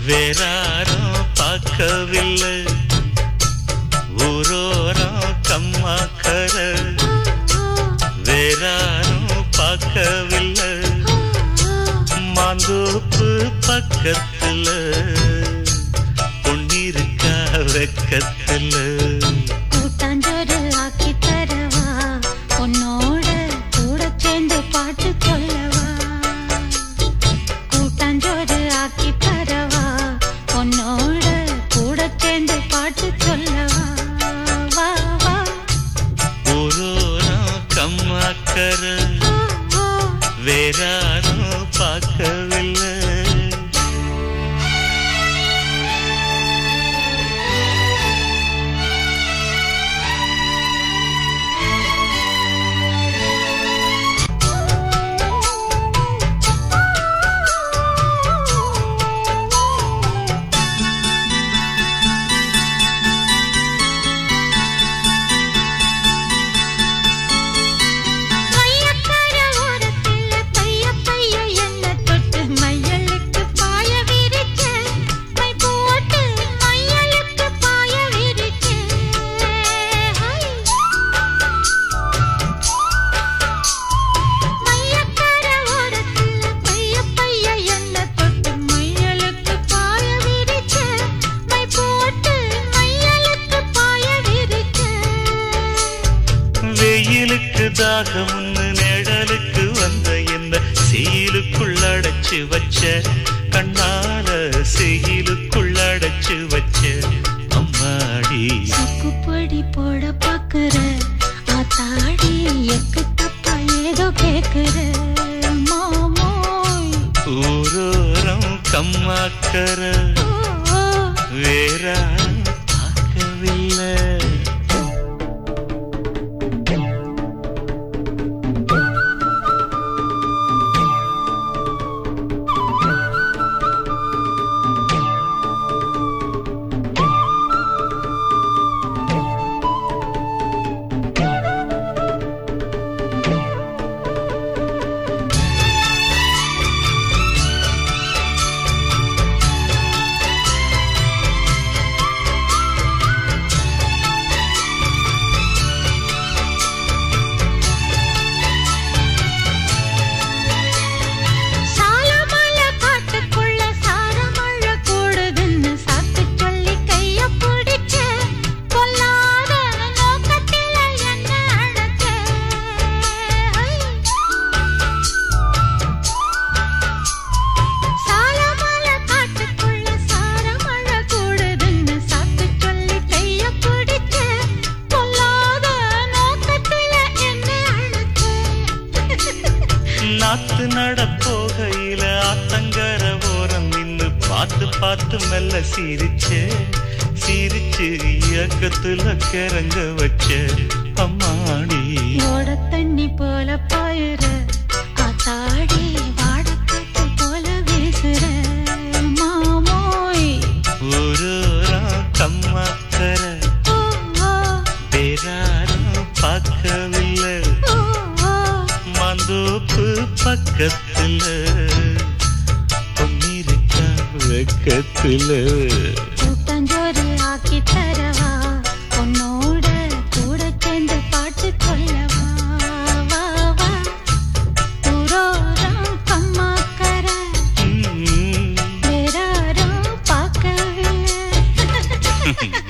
வேறாரும் பார்க்கவில்லை ஊரோரம் கம்மாக்கர வேறாரும் பார்க்கவில்லை மாந்தோப்பு பக்கத்துல பொன்னிருக்கா வெக்கத்துல கூட்டாஞ்சோறு ஆக்கி தரவா உன்னோட கூட சேர்ந்து பாட்டு சொல்லவா கூட்டாஞ்சோறு ஆக்கி தரவா உன்னோட கூட சேர்ந்து பாட்டு சொல்லவா வா வா ஊரோரம் கம்மாக்கர ஓ, ஓ. வேறாரும் பார்க்கவில்லை மையக்கார ஓரத்துல பைய பைய என்ன தொட்டு மையலுக்கு பாய விரிச்ச மை போட்டு மையலுக்கு பாய விரிச்ச மையக்கார ஓரத்துல பைய பைய என்ன தொட்டு மையலுக்கு பாய விரிச்ச மை போட்டு மையலுக்கு பாய விரிச்ச வெயிலுக்கு தாகம்னு நிழலுக்கு வந்த என்ன செயலுக்குள் அடைச்சு வச்ச கண்ணால செயலுக்குள் அடைச்சு வச்ச அம்மாடி சொக்குப்பொடி போட பாக்குற ஆத்தாடி எக்கு தப்பா ஏதோ கேக்குற மாமோய் ஊரோரம் கம்மாக்கர ஓ, ஓ. வேற பார்க்கவில்லை சாலமல காட்டுக்குள்ள சாரமழ கூடுதுன்னு சாக்கு சொல்லி கைய பிடிச்ச பொல்லாத நோக்கத்தில என்ன அழைச்ச சாலமல காட்டுக்குள்ள சாரமழ கூடுதுன்னு சாக்கு சொல்லி கைய பிடிச்ச பொல்லாத நோக்கத்தில என்ன அழைச்ச நாத்து நட போகையில ஆத்தங்கர ஓரம் நின்னு பார்த்து பார்த்து மெல்ல சிரிச்சே சிரிச்சு இயக்கத்துல கிறங்க வச்ச அம்மாடி ஓட தண்ணி போல பாயுற காத்தாடி வாடக்காத்து போல வீசுற மாமோய் ஊரூரா கம்மாக்கர ஓ, ஓ, வேறாரும் பார்க்கவில்லை ஓ, ஓ. மந்தோப்பு பக்கத்துல பொன்னிருக்கா வெக்கத்துல கூட்டாஞ்சோறு ஆக்கி தரவா உன்னோட கூட சேர்ந்து பாட்டு சொல்லவா வா வா ஊரோரம் கம்மாக்கர ம். வேறாரும் பார்க்கவில்லை